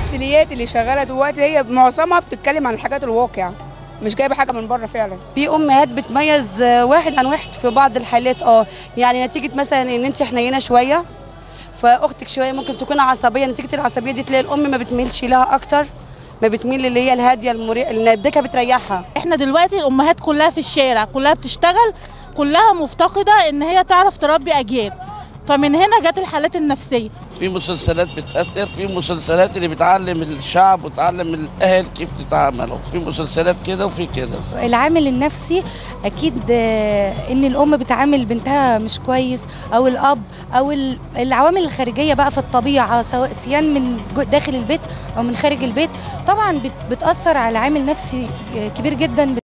الممثليات اللي شغاله دلوقتي هي معظمها بتتكلم عن الحاجات الواقع مش جايبه حاجه من بره فعلا في امهات بتميز واحد عن واحد في بعض الحالات اه يعني نتيجه مثلا ان انت حنينه شويه فاختك شويه ممكن تكون عصبيه نتيجه العصبيه دي تلاقي الام ما بتميلش لها اكتر ما بتميل اللي هي الهاديه المريحه اللي ندكها بتريحها احنا دلوقتي الامهات كلها في الشارع كلها بتشتغل كلها مفتقده ان هي تعرف تربي اجيال فمن هنا جت الحالات النفسيه في مسلسلات بتأثر في مسلسلات اللي بتعلم الشعب وتعلم الأهل كيف يتعاملوا في مسلسلات كده وفي كده العامل النفسي اكيد آه، ان الام بتعامل بنتها مش كويس او الاب او ال- العوامل الخارجيه بقى في الطبيعه سواء سيان من جو- داخل البيت او من خارج البيت طبعا بت- بتاثر على عامل نفسي آه، كبير جدا